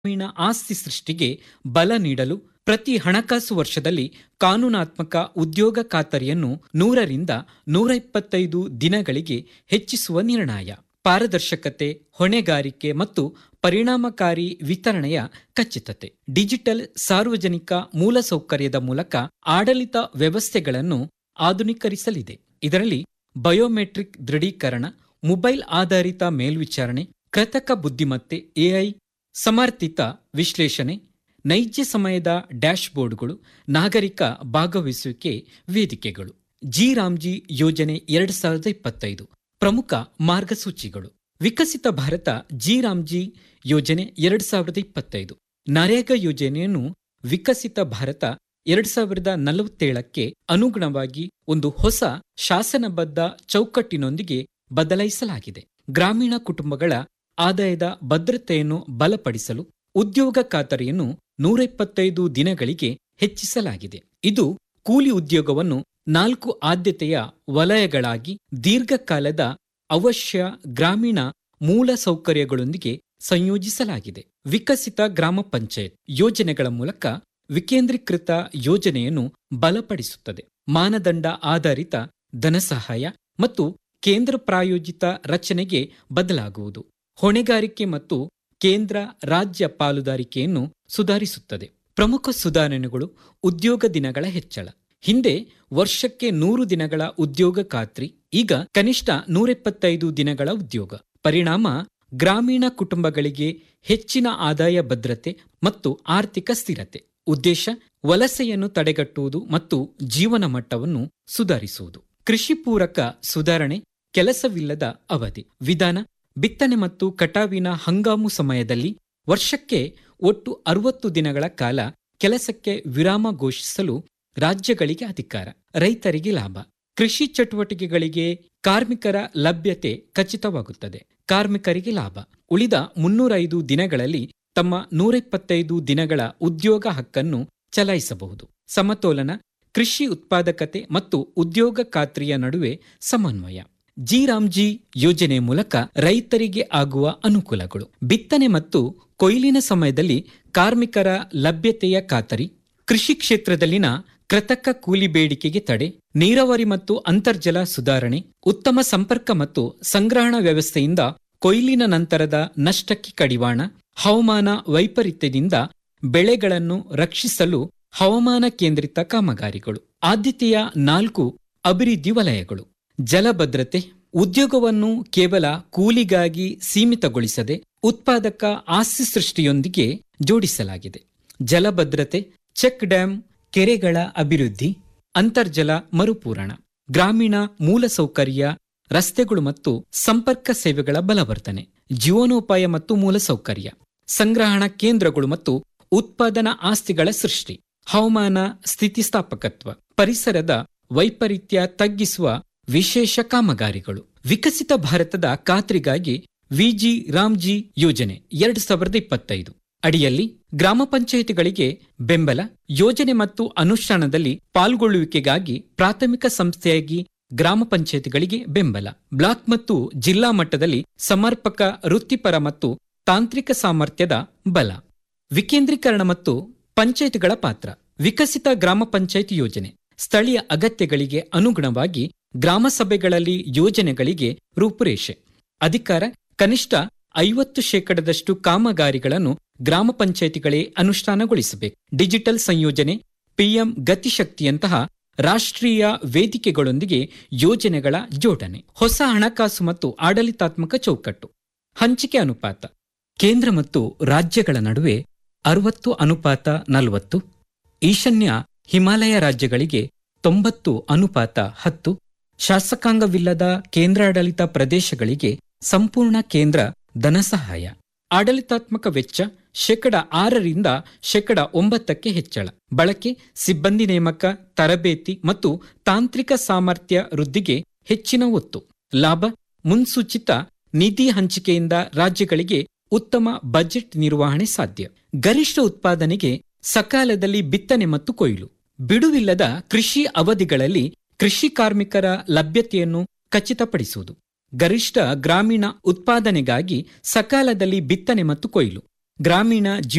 ಗ್ರಾಮೀಣ ಆಸ್ತಿ ಸೃಷ್ಟಿಗೆ ಬಲ ನೀಡಲು ಪ್ರತಿ ಹಣಕಾಸು ವರ್ಷದಲ್ಲಿ ಕಾನೂನಾತ್ಮಕ ಉದ್ಯೋಗ ಖಾತರಿಯನ್ನು ನೂರರಿಂದ ನೂರ ಇಪ್ಪತ್ತೈದು ದಿನಗಳಿಗೆ ಹೆಚ್ಚಿಸುವ ನಿರ್ಣಯ ಪಾರದರ್ಶಕತೆ ಹೊಣೆಗಾರಿಕೆ ಮತ್ತು ಪರಿಣಾಮಕಾರಿ ವಿತರಣೆಯ ಖಚಿತತೆ ಡಿಜಿಟಲ್ ಸಾರ್ವಜನಿಕ ಮೂಲಸೌಕರ್ಯದ ಮೂಲಕ ಆಡಳಿತ ವ್ಯವಸ್ಥೆಗಳನ್ನು ಆಧುನೀಕರಿಸಲಿದೆ ಇದರಲ್ಲಿ ಬಯೋಮೆಟ್ರಿಕ್ ದೃಢೀಕರಣ ಮೊಬೈಲ್ ಆಧಾರಿತ ಮೇಲ್ವಿಚಾರಣೆ ಕೃತಕ ಬುದ್ಧಿಮತ್ತೆ ಎಐ ಸಮರ್ಥಿತ ವಿಶ್ಲೇಷಣೆ ನೈಜ ಸಮಯದ ಡ್ಯಾಶ್ಬೋರ್ಡ್ಗಳು ನಾಗರಿಕ ಭಾಗವಹಿಸುವಿಕೆ ವೇದಿಕೆಗಳು ಜಿ ರಾಮ್ಜಿ ಯೋಜನೆ ಎರಡು ಸಾವಿರದ ಇಪ್ಪತ್ತೈದು ಪ್ರಮುಖ ಮಾರ್ಗಸೂಚಿಗಳು ವಿಕಸಿತ ಭಾರತ ಜಿ ರಾಮ್ಜಿ ಯೋಜನೆ ಎರಡು ಸಾವಿರದ ಇಪ್ಪತ್ತೈದು ನರೇಗಾ ಯೋಜನೆಯನ್ನು ವಿಕಸಿತ ಭಾರತ ಎರಡ್ ಸಾವಿರದ ನಲವತ್ತೇಳಕ್ಕೆ ಅನುಗುಣವಾಗಿ ಒಂದು ಹೊಸ ಶಾಸನಬದ್ಧ ಚೌಕಟ್ಟಿನೊಂದಿಗೆ ಬದಲಾಯಿಸಲಾಗಿದೆ ಗ್ರಾಮೀಣ ಕುಟುಂಬಗಳ ಆದಾಯದ ಭದ್ರತೆಯನ್ನು ಬಲಪಡಿಸಲು ಉದ್ಯೋಗ ಖಾತರಿಯನ್ನು ನೂರ ಇಪ್ಪತ್ತೈದು ದಿನಗಳಿಗೆ ಹೆಚ್ಚಿಸಲಾಗಿದೆ ಇದು ಕೂಲಿ ಉದ್ಯೋಗವನ್ನು ನಾಲ್ಕು ಆದ್ಯತೆಯ ವಲಯಗಳಾಗಿ ದೀರ್ಘಕಾಲದ ಅವಶ್ಯ ಗ್ರಾಮೀಣ ಮೂಲ ಸೌಕರ್ಯಗಳೊಂದಿಗೆ ಸಂಯೋಜಿಸಲಾಗಿದೆ ವಿಕಸಿತ ಗ್ರಾಮ ಪಂಚಾಯತ್ ಯೋಜನೆಗಳ ಮೂಲಕ ವಿಕೇಂದ್ರೀಕೃತ ಯೋಜನೆಯನ್ನು ಬಲಪಡಿಸುತ್ತದೆ ಮಾನದಂಡ ಆಧಾರಿತ ಧನಸಹಾಯ ಮತ್ತು ಕೇಂದ್ರ ಪ್ರಾಯೋಜಿತ ರಚನೆಗೆ ಬದಲಾಗುವುದು ಹೊಣೆಗಾರಿಕೆ ಮತ್ತು ಕೇಂದ್ರ ರಾಜ್ಯ ಪಾಲುದಾರಿಕೆಯನ್ನು ಸುಧಾರಿಸುತ್ತದೆ ಪ್ರಮುಖ ಸುಧಾರಣೆಗಳು ಉದ್ಯೋಗ ದಿನಗಳ ಹೆಚ್ಚಳ ಹಿಂದೆ ವರ್ಷಕ್ಕೆ ನೂರು ದಿನಗಳ ಉದ್ಯೋಗ ಖಾತ್ರಿ ಈಗ ಕನಿಷ್ಠ ನೂರೆಪ್ಪತ್ತೈದು ದಿನಗಳ ಉದ್ಯೋಗ ಪರಿಣಾಮ ಗ್ರಾಮೀಣ ಕುಟುಂಬಗಳಿಗೆ ಹೆಚ್ಚಿನ ಆದಾಯ ಭದ್ರತೆ ಮತ್ತು ಆರ್ಥಿಕ ಸ್ಥಿರತೆ ಉದ್ದೇಶ ವಲಸೆಯನ್ನು ತಡೆಗಟ್ಟುವುದು ಮತ್ತು ಜೀವನ ಮಟ್ಟವನ್ನು ಸುಧಾರಿಸುವುದು ಕೃಷಿ ಪೂರಕ ಸುಧಾರಣೆ ಕೆಲಸವಿಲ್ಲದ ಅವಧಿ ವಿಧಾನ ಬಿತ್ತನೆ ಮತ್ತು ಕಟಾವಿನ ಹಂಗಾಮು ಸಮಯದಲ್ಲಿ ವರ್ಷಕ್ಕೆ ಒಟ್ಟು ಅರವತ್ತು ದಿನಗಳ ಕಾಲ ಕೆಲಸಕ್ಕೆ ವಿರಾಮ ಘೋಷಿಸಲು ರಾಜ್ಯಗಳಿಗೆ ಅಧಿಕಾರ ರೈತರಿಗೆ ಲಾಭ ಕೃಷಿ ಚಟುವಟಿಕೆಗಳಿಗೆ ಕಾರ್ಮಿಕರ ಲಭ್ಯತೆ ಖಚಿತವಾಗುತ್ತದೆ ಕಾರ್ಮಿಕರಿಗೆ ಲಾಭ ಉಳಿದ ಮುನ್ನೂರೈದು ದಿನಗಳಲ್ಲಿ ತಮ್ಮ ನೂರಿಪ್ಪತ್ತೈದು ದಿನಗಳ ಉದ್ಯೋಗ ಹಕ್ಕನ್ನು ಚಲಾಯಿಸಬಹುದು ಸಮತೋಲನ ಕೃಷಿ ಉತ್ಪಾದಕತೆ ಮತ್ತು ಉದ್ಯೋಗ ಖಾತ್ರಿಯ ನಡುವೆ ಸಮನ್ವಯ ಜಿ ರಾಮ್ಜಿ ಯೋಜನೆ ಮೂಲಕ ರೈತರಿಗೆ ಆಗುವ ಅನುಕೂಲಗಳು ಬಿತ್ತನೆ ಮತ್ತು ಕೊಯ್ಲಿನ ಸಮಯದಲ್ಲಿ ಕಾರ್ಮಿಕರ ಲಭ್ಯತೆಯ ಖಾತರಿ ಕೃಷಿ ಕ್ಷೇತ್ರದಲ್ಲಿನ ಕೃತಕ ಕೂಲಿ ಬೇಡಿಕೆಗೆ ತಡೆ ನೀರಾವರಿ ಮತ್ತು ಅಂತರ್ಜಲ ಸುಧಾರಣೆ ಉತ್ತಮ ಸಂಪರ್ಕ ಮತ್ತು ಸಂಗ್ರಹಣಾ ವ್ಯವಸ್ಥೆಯಿಂದ ಕೊಯ್ಲಿನ ನಂತರದ ನಷ್ಟಕ್ಕೆ ಕಡಿವಾಣ ಹವಾಮಾನ ವೈಪರೀತ್ಯದಿಂದ ಬೆಳೆಗಳನ್ನು ರಕ್ಷಿಸಲು ಹವಾಮಾನ ಕೇಂದ್ರಿತ ಕಾಮಗಾರಿಗಳು ಆದ್ಯತೆಯ ನಾಲ್ಕು ಅಭಿವೃದ್ಧಿ ವಲಯಗಳು ಜಲಭದ್ರತೆ ಉದ್ಯೋಗವನ್ನು ಕೇವಲ ಕೂಲಿಗಾಗಿ ಸೀಮಿತಗೊಳಿಸದೆ ಉತ್ಪಾದಕ ಆಸ್ತಿ ಸೃಷ್ಟಿಯೊಂದಿಗೆ ಜೋಡಿಸಲಾಗಿದೆ ಜಲಭದ್ರತೆ ಚೆಕ್ ಡ್ಯಾಂ ಕೆರೆಗಳ ಅಭಿವೃದ್ಧಿ ಅಂತರ್ಜಲ ಮರುಪೂರಣ ಗ್ರಾಮೀಣ ಮೂಲಸೌಕರ್ಯ ರಸ್ತೆಗಳು ಮತ್ತು ಸಂಪರ್ಕ ಸೇವೆಗಳ ಬಲವರ್ಧನೆ ಜೀವನೋಪಾಯ ಮತ್ತು ಮೂಲಸೌಕರ್ಯ ಸಂಗ್ರಹಣಾ ಕೇಂದ್ರಗಳು ಮತ್ತು ಉತ್ಪಾದನಾ ಆಸ್ತಿಗಳ ಸೃಷ್ಟಿ ಹವಾಮಾನ ಸ್ಥಿತಿಸ್ಥಾಪಕತ್ವ ಪರಿಸರದ ವೈಪರೀತ್ಯ ತಗ್ಗಿಸುವ ವಿಶೇಷ ಕಾಮಗಾರಿಗಳು ವಿಕಸಿತ ಭಾರತದ ಖಾತ್ರಿಗಾಗಿ ವಿಜಿ ರಾಮ್ಜಿ ಯೋಜನೆ ಎರಡು ಸಾವಿರದ ಇಪ್ಪತ್ತೈದು ಅಡಿಯಲ್ಲಿ ಗ್ರಾಮ ಪಂಚಾಯಿತಿಗಳಿಗೆ ಬೆಂಬಲ ಯೋಜನೆ ಮತ್ತು ಅನುಷ್ಠಾನದಲ್ಲಿ ಪಾಲ್ಗೊಳ್ಳುವಿಕೆಗಾಗಿ ಪ್ರಾಥಮಿಕ ಸಂಸ್ಥೆಯಾಗಿ ಗ್ರಾಮ ಪಂಚಾಯಿತಿಗಳಿಗೆ ಬೆಂಬಲ ಬ್ಲಾಕ್ ಮತ್ತು ಜಿಲ್ಲಾ ಮಟ್ಟದಲ್ಲಿ ಸಮರ್ಪಕ ವೃತ್ತಿಪರ ಮತ್ತು ತಾಂತ್ರಿಕ ಸಾಮರ್ಥ್ಯದ ಬಲ ವಿಕೇಂದ್ರೀಕರಣ ಮತ್ತು ಪಂಚಾಯಿತಿಗಳ ಪಾತ್ರ ವಿಕಸಿತ ಗ್ರಾಮ ಪಂಚಾಯಿತಿ ಯೋಜನೆ ಸ್ಥಳೀಯ ಅಗತ್ಯಗಳಿಗೆ ಅನುಗುಣವಾಗಿ ಗ್ರಾಮ ಸಭೆಗಳಲ್ಲಿ ಯೋಜನೆಗಳಿಗೆ ರೂಪುರೇಷೆ ಅಧಿಕಾರ ಕನಿಷ್ಠ ಐವತ್ತು ಶೇಕಡದಷ್ಟು ಕಾಮಗಾರಿಗಳನ್ನು ಗ್ರಾಮ ಪಂಚಾಯಿತಿಗಳೇ ಅನುಷ್ಠಾನಗೊಳಿಸಬೇಕು ಡಿಜಿಟಲ್ ಸಂಯೋಜನೆ ಪಿಎಂ ಗತಿಶಕ್ತಿಯಂತಹ ರಾಷ್ಟ್ರೀಯ ವೇದಿಕೆಗಳೊಂದಿಗೆ ಯೋಜನೆಗಳ ಜೋಡಣೆ ಹೊಸ ಹಣಕಾಸು ಮತ್ತು ಆಡಳಿತಾತ್ಮಕ ಚೌಕಟ್ಟು ಹಂಚಿಕೆ ಅನುಪಾತ ಕೇಂದ್ರ ಮತ್ತು ರಾಜ್ಯಗಳ ನಡುವೆ ಅರವತ್ತು ಅನುಪಾತ ನಲವತ್ತು ಈಶಾನ್ಯ ಹಿಮಾಲಯ ರಾಜ್ಯಗಳಿಗೆ ತೊಂಬತ್ತು ಅನುಪಾತ ಹತ್ತು ಶಾಸಕಾಂಗವಿಲ್ಲದ ಕೇಂದ್ರಾಡಳಿತ ಪ್ರದೇಶಗಳಿಗೆ ಸಂಪೂರ್ಣ ಕೇಂದ್ರ ಧನಸಹಾಯ ಆಡಳಿತಾತ್ಮಕ ವೆಚ್ಚ ಶೇಕಡ ಆರರಿಂದ ಶೇಕಡ ಒಂಬತ್ತಕ್ಕೆ ಹೆಚ್ಚಳ ಬಳಕೆ ಸಿಬ್ಬಂದಿ ನೇಮಕ ತರಬೇತಿ ಮತ್ತು ತಾಂತ್ರಿಕ ಸಾಮರ್ಥ್ಯ ವೃದ್ಧಿಗೆ ಹೆಚ್ಚಿನ ಒತ್ತು ಲಾಭ ಮುನ್ಸೂಚಿತ ನಿಧಿ ಹಂಚಿಕೆಯಿಂದ ರಾಜ್ಯಗಳಿಗೆ ಉತ್ತಮ ಬಜೆಟ್ ನಿರ್ವಹಣೆ ಸಾಧ್ಯ ಗರಿಷ್ಠ ಉತ್ಪಾದನೆಗೆ ಸಕಾಲದಲ್ಲಿ ಬಿತ್ತನೆ ಮತ್ತು ಕೊಯ್ಲು ಬಿಡುವಿಲ್ಲದ ಕೃಷಿ ಅವಧಿಗಳಲ್ಲಿ ಕೃಷಿ ಕಾರ್ಮಿಕರ ಲಭ್ಯತೆಯನ್ನು ಖಚಿತಪಡಿಸುವುದು ಗರಿಷ್ಠ ಗ್ರಾಮೀಣ ಉತ್ಪಾದನೆಗಾಗಿ ಸಕಾಲದಲ್ಲಿ ಬಿತ್ತನೆ ಮತ್ತು ಕೊಯ್ಲು ಗ್ರಾಮೀಣ